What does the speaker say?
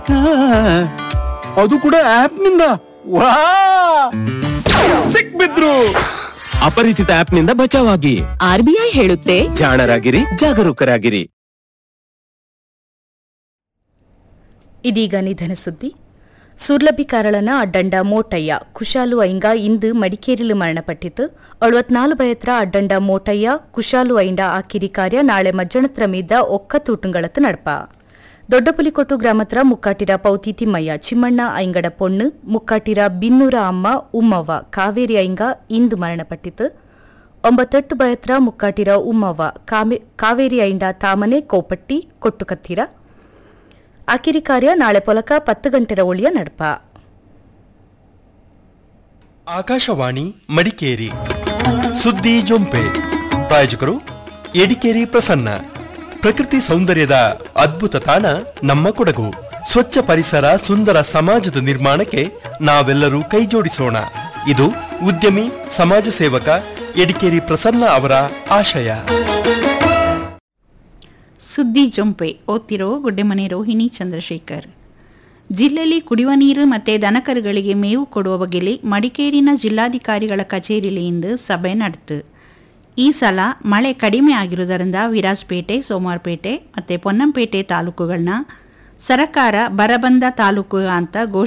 ಅದು ಕೂಡ ಆಪ್ ನಿಂದ ವಾ ಸಿಕ್ಬಿದ್ರು ಅಪರಿಚಿತ ಆಪ್ ನಿಂದ ಬಚಾವಾಗಿ ಆರ್ಬಿಐ ಹೇಳುತ್ತೆ ಜಾಣರಾಗಿರಿ ಜಾಗರೂಕರಾಗಿರಿ ಇದೀಗ ನಿಧನ ಸುದ್ದಿ ಸುರ್ಲಭಿಕಾರಳನ ಅಡ್ಡಂಡ ಮೋಟಯ್ಯ ಕುಶಾಲು ಐಂಗ ಇಂದು ಮಡಿಕೇರಿಲು ಮರಣಪಟ್ಟಿತು ಅಳುವತ್ನಾಲು ಬಯತ್ರ ಅಡ್ಡಂಡ ಮೋಟಯ್ಯ ಕುಶಾಲು ಐಂಡ ಆಕಿರಿ ಕಾರ್ಯ ನಾಳೆ ಮಜ್ಜಣತ್ರ ಮೀದ ಒಕ್ಕ ತೂಟುಂಗಳತ್ತು ನಡಪ ದೊಡ್ಡಪುಲಿಕೊಟ್ಟು ಗ್ರಾಮತ್ರ ಮುಕ್ಕಾಟಿರ ಪೌತಿ ತಿಮ್ಮಯ್ಯ ಚಿಮ್ಮಣ್ಣ ಐಂಗಡ ಪೊಣ್ಣು ಮುಕ್ಕಾಟಿರ ಬಿನ್ನೂರ ಅಮ್ಮ ಉಮ್ಮವ್ವ ಕಾವೇರಿ ಐಂಗ ಇಂದು ಮರಣಪಟ್ಟಿತು ಒಂಬತ್ತೆಟ್ಟು ಬಯತ್ರ ಮುಕ್ಕಾಟಿರ ಉಮ್ಮವ್ವ ಕಾಮೆ- ಕಾವೇರಿ ಐಂಡ ತಾಮನೆ ಕೋಪಟ್ಟಿ ಕೊಟ್ಟುಕತ್ತೀರ ಆಕಿರಿ ಕಾರ್ಯ ನಾಳೆ ಪೊಲಕ ಪತ್ತು ಗಂಟೆರ ಒಳಿಯ ನಡಪ ಆಕಾಶವಾಣಿ ಮಡಿಕೇರಿ ಸುದ್ದಿ ಜೊಂಪೆ ಪ್ರಾಯೋಜಕರು ಎಡಿಕೇರಿ ಪ್ರಸನ್ನ ಪ್ರಕೃತಿ ಸೌಂದರ್ಯದ ಅದ್ಭುತ ತಾಣ ನಮ್ಮ ಕೊಡಗು ಸ್ವಚ್ಛ ಪರಿಸರ ಸುಂದರ ಸಮಾಜದ ನಿರ್ಮಾಣಕ್ಕೆ ನಾವೆಲ್ಲರೂ ಕೈಜೋಡಿಸೋಣ ಇದು ಉದ್ಯಮಿ ಸಮಾಜ ಸೇವಕ ಎಡಿಕೇರಿ ಪ್ರಸನ್ನ ಅವರ ಆಶಯ ಸುದ್ದಿ ಜೊಂಪೆ ಓದ್ತಿರೋ ಗುಡ್ಡೆಮನೆ ರೋಹಿಣಿ ಚಂದ್ರಶೇಖರ್ ಜಿಲ್ಲೆಯಲ್ಲಿ ಕುಡಿಯುವ ನೀರು ಮತ್ತು ದನಕರುಗಳಿಗೆ ಮೇವು ಕೊಡುವ ಬಗೆಯಲ್ಲಿ ಮಡಿಕೇರಿನ ಜಿಲ್ಲಾಧಿಕಾರಿಗಳ ಕಚೇರಿಯಲ್ಲಿ ಇಂದು ಸಭೆ ನಡೆತು ಈ ಸಲ ಮಳೆ ಕಡಿಮೆ ಆಗಿರುವುದರಿಂದ ವಿರಾಜಪೇಟೆ ಸೋಮವಾರಪೇಟೆ ಮತ್ತು ಪೊನ್ನಂಪೇಟೆ ತಾಲೂಕುಗಳನ್ನ ಸರಕಾರ ಬರಬಂದ ತಾಲೂಕು ಅಂತ ಘೋಷಣೆ